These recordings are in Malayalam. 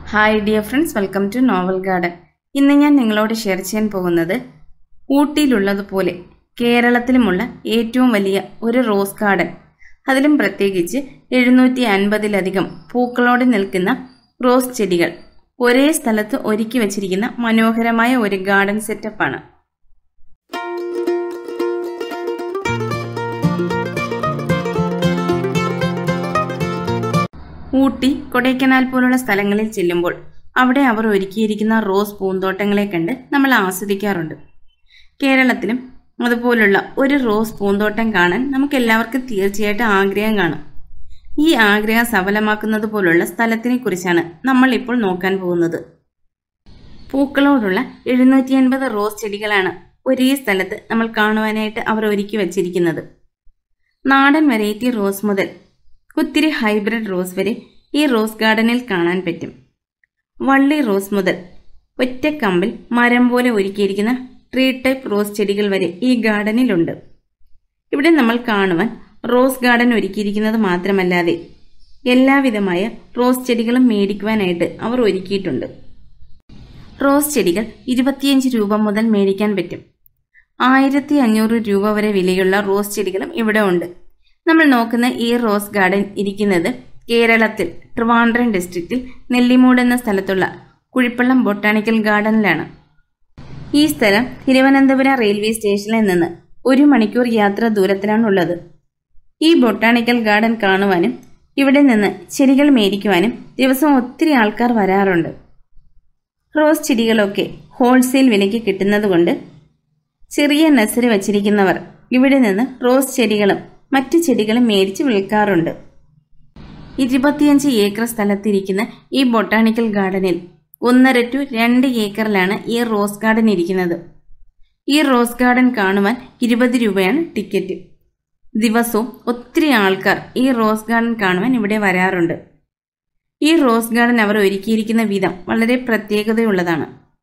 hi dear friends welcome to novel garden ഇന്ന് ഞാൻ നിങ്ങളോട് ഷെയർ ചെയ്യാൻ പോകുന്നത് ഊട്ടിയിലുള്ളതുപോലെ കേരളത്തിലുമുള്ള ഏറ്റവും വലിയ ഒരു റോസ് ഗാർഡൻ അതിലും പ്രത്യേകിച്ച് എഴുന്നൂറ്റി അൻപതിലധികം പൂക്കളോടെ നിൽക്കുന്ന റോസ് ചെടികൾ ഒരേ സ്ഥലത്ത് ഒരുക്കി വച്ചിരിക്കുന്ന മനോഹരമായ ഒരു ഗാർഡൻ സെറ്റപ്പാണ് ഊട്ടി കൊടൈക്കനാൽ പോലുള്ള സ്ഥലങ്ങളിൽ ചെല്ലുമ്പോൾ അവിടെ അവർ ഒരുക്കിയിരിക്കുന്ന റോസ് പൂന്തോട്ടങ്ങളെ കണ്ട് നമ്മൾ ആസ്വദിക്കാറുണ്ട് കേരളത്തിലും അതുപോലുള്ള ഒരു റോസ് പൂന്തോട്ടം കാണാൻ നമുക്ക് എല്ലാവർക്കും തീർച്ചയായിട്ടും ആഗ്രഹം കാണും ഈ ആഗ്രഹം സഫലമാക്കുന്നത് പോലുള്ള സ്ഥലത്തിനെ കുറിച്ചാണ് നമ്മൾ ഇപ്പോൾ നോക്കാൻ പോകുന്നത് പൂക്കളോടുള്ള എഴുന്നൂറ്റി അൻപത് റോസ് ചെടികളാണ് ഒരേ സ്ഥലത്ത് നമ്മൾ കാണുവാനായിട്ട് അവർ ഒരുക്കി വച്ചിരിക്കുന്നത് നാടൻ വെറൈറ്റി റോസ് മുതൽ ഒത്തിരി ഹൈബ്രിഡ് റോസ് വരെ ഈ റോസ് ഗാർഡനിൽ കാണാൻ പറ്റും വള്ളി റോസ് മുതൽ ഒറ്റക്കമ്പിൽ മരം പോലെ ഒരുക്കിയിരിക്കുന്ന ട്രീ ടൈപ്പ് റോസ് ചെടികൾ വരെ ഈ ഗാർഡനിലുണ്ട് ഇവിടെ നമ്മൾ കാണുവാൻ റോസ് ഗാർഡൻ ഒരുക്കിയിരിക്കുന്നത് മാത്രമല്ലാതെ എല്ലാവിധമായ റോസ് ചെടികളും മേടിക്കുവാനായിട്ട് അവർ ഒരുക്കിയിട്ടുണ്ട് റോസ് ചെടികൾ ഇരുപത്തിയഞ്ച് രൂപ മുതൽ മേടിക്കാൻ പറ്റും ആയിരത്തി അഞ്ഞൂറ് രൂപ വരെ വിലയുള്ള റോസ് ചെടികളും ഇവിടെ ഉണ്ട് നമ്മൾ നോക്കുന്ന ഈ റോസ് ഗാർഡൻ ഇരിക്കുന്നത് കേരളത്തിൽ ട്രിവാൻഡ്രം ഡിസ്ട്രിക്റ്റിൽ നെല്ലിമൂട് എന്ന സ്ഥലത്തുള്ള കുഴിപ്പള്ളം ബൊട്ടാണിക്കൽ ഗാർഡനിലാണ് ഈ സ്ഥലം തിരുവനന്തപുരം റെയിൽവേ സ്റ്റേഷനിൽ നിന്ന് ഒരു മണിക്കൂർ യാത്ര ദൂരത്തിലാണുള്ളത് ഈ ബൊട്ടാണിക്കൽ ഗാർഡൻ കാണുവാനും ഇവിടെ നിന്ന് ചെടികൾ മേടിക്കുവാനും ദിവസം ഒത്തിരി ആൾക്കാർ വരാറുണ്ട് റോസ് ചെടികളൊക്കെ ഹോൾസെയിൽ വിലയ്ക്ക് കിട്ടുന്നതുകൊണ്ട് ചെറിയ നഴ്സറി വച്ചിരിക്കുന്നവർ ഇവിടെ നിന്ന് റോസ് ചെടികളും മറ്റു ചെടികളും മേടിച്ച് വിൽക്കാറുണ്ട് ഇരുപത്തിയഞ്ച് ഏക്കർ സ്ഥലത്തിരിക്കുന്ന ഈ ബൊട്ടാണിക്കൽ ഗാർഡനിൽ ഒന്നര ടു രണ്ട് ഏക്കറിലാണ് ഈ റോസ് ഗാർഡൻ ഇരിക്കുന്നത് ഈ റോസ് ഗാർഡൻ കാണുവാൻ ഇരുപത് രൂപയാണ് ടിക്കറ്റ് ദിവസവും ഒത്തിരി ആൾക്കാർ ഈ റോസ് ഗാർഡൻ കാണുവാൻ ഇവിടെ വരാറുണ്ട് ഈ റോസ് ഗാർഡൻ അവർ ഒരുക്കിയിരിക്കുന്ന വിധം വളരെ പ്രത്യേകതയുള്ളതാണ്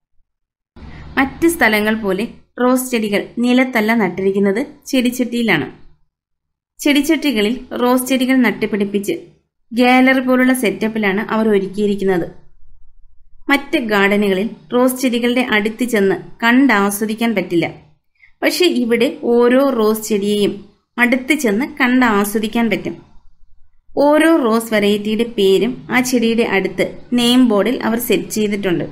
മറ്റ് സ്ഥലങ്ങൾ പോലെ റോസ് ചെടികൾ നിലത്തല്ല നട്ടിരിക്കുന്നത് ചെടിച്ചട്ടിയിലാണ് ചെടിച്ചട്ടികളിൽ റോസ് ചെടികൾ നട്ടുപിടിപ്പിച്ച് ഗാലറി പോലുള്ള സെറ്റപ്പിലാണ് അവർ ഒരുക്കിയിരിക്കുന്നത് മറ്റ് ഗാർഡനുകളിൽ റോസ് ചെടികളുടെ അടുത്ത് ചെന്ന് കണ്ടാസ്വദിക്കാൻ പറ്റില്ല പക്ഷെ ഇവിടെ ഓരോ റോസ് ചെടിയെയും അടുത്ത് ചെന്ന് കണ്ട് ആസ്വദിക്കാൻ പറ്റും ഓരോ റോസ് വെറൈറ്റിയുടെ പേരും ആ ചെടിയുടെ അടുത്ത് നെയിം ബോർഡിൽ അവർ സെറ്റ് ചെയ്തിട്ടുണ്ട്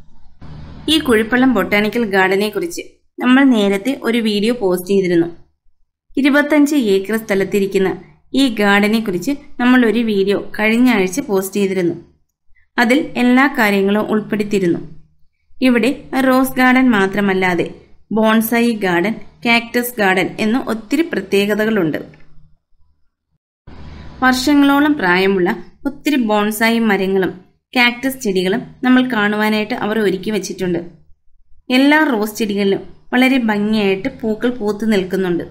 ഈ കുഴിപ്പള്ളം ബൊട്ടാണിക്കൽ ഗാർഡനെ കുറിച്ച് നമ്മൾ നേരത്തെ ഒരു വീഡിയോ പോസ്റ്റ് ചെയ്തിരുന്നു ഇരുപത്തഞ്ച് ഏക്കർ സ്ഥലത്തിരിക്കുന്ന ഈ ഗാർഡനെ കുറിച്ച് നമ്മൾ ഒരു വീഡിയോ കഴിഞ്ഞ ആഴ്ച പോസ്റ്റ് ചെയ്തിരുന്നു അതിൽ എല്ലാ കാര്യങ്ങളും ഉൾപ്പെടുത്തിയിരുന്നു ഇവിടെ റോസ് ഗാർഡൻ മാത്രമല്ലാതെ ബോൺസായി ഗാർഡൻ കാക്ടസ് ഗാർഡൻ എന്ന ഒത്തിരി പ്രത്യേകതകളുണ്ട് വർഷങ്ങളോളം പ്രായമുള്ള ഒത്തിരി ബോൺസായി മരങ്ങളും കാക്ടസ് ചെടികളും നമ്മൾ കാണുവാനായിട്ട് അവർ ഒരുക്കി വച്ചിട്ടുണ്ട് എല്ലാ റോസ് ചെടികളിലും വളരെ ഭംഗിയായിട്ട് പൂക്കൾ പൂത്തു നിൽക്കുന്നുണ്ട്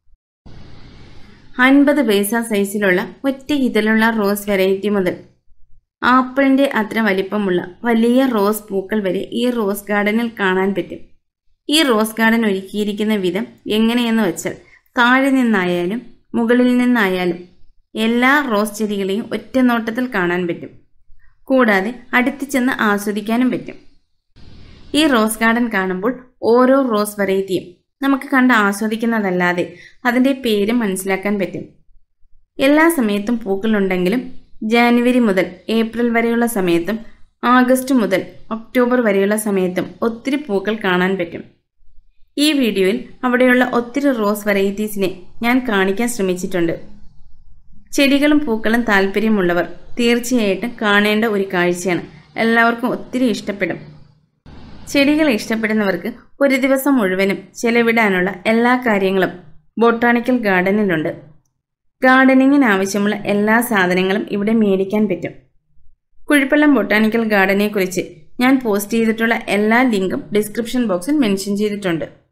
അൻപത് പൈസ സൈസിലുള്ള ഒറ്റ ഇതിലുള്ള റോസ് വെറൈറ്റി മുതൽ ആപ്പിളിന്റെ അത്ര വലിപ്പമുള്ള വലിയ റോസ് പൂക്കൾ വരെ ഈ റോസ് ഗാർഡനിൽ കാണാൻ പറ്റും ഈ റോസ് ഗാർഡൻ ഒരുക്കിയിരിക്കുന്ന വിധം എങ്ങനെയെന്ന് വെച്ചാൽ താഴെ നിന്നായാലും മുകളിൽ നിന്നായാലും എല്ലാ റോസ് ചെടികളെയും ഒറ്റ നോട്ടത്തിൽ കാണാൻ പറ്റും കൂടാതെ അടുത്ത് ചെന്ന് ആസ്വദിക്കാനും പറ്റും ഈ റോസ് ഗാർഡൻ കാണുമ്പോൾ ഓരോ റോസ് വെറൈറ്റിയും നമുക്ക് കണ്ട് ആസ്വദിക്കുന്നതല്ലാതെ അതിൻ്റെ പേര് മനസ്സിലാക്കാൻ പറ്റും എല്ലാ സമയത്തും പൂക്കളുണ്ടെങ്കിലും ജാനുവരി മുതൽ ഏപ്രിൽ വരെയുള്ള സമയത്തും ആഗസ്റ്റ് മുതൽ ഒക്ടോബർ വരെയുള്ള സമയത്തും ഒത്തിരി പൂക്കൾ കാണാൻ പറ്റും ഈ വീഡിയോയിൽ അവിടെയുള്ള ഒത്തിരി റോസ് വെറൈറ്റീസിനെ ഞാൻ കാണിക്കാൻ ശ്രമിച്ചിട്ടുണ്ട് ചെടികളും പൂക്കളും താല്പര്യമുള്ളവർ തീർച്ചയായിട്ടും കാണേണ്ട ഒരു കാഴ്ചയാണ് എല്ലാവർക്കും ഒത്തിരി ഇഷ്ടപ്പെടും ചെടികൾ ഇഷ്ടപ്പെടുന്നവർക്ക് ഒരു ദിവസം മുഴുവനും ചെലവിടാനുള്ള എല്ലാ കാര്യങ്ങളും ബൊട്ടാണിക്കൽ ഗാർഡനിലുണ്ട് ഗാർഡനിങ്ങിന് ആവശ്യമുള്ള എല്ലാ സാധനങ്ങളും ഇവിടെ മേടിക്കാൻ പറ്റും കുഴിപ്പള്ളം ബൊട്ടാണിക്കൽ ഗാർഡനെ കുറിച്ച് ഞാൻ പോസ്റ്റ് ചെയ്തിട്ടുള്ള എല്ലാ ലിങ്കും ഡിസ്ക്രിപ്ഷൻ ബോക്സിൽ മെൻഷൻ ചെയ്തിട്ടുണ്ട്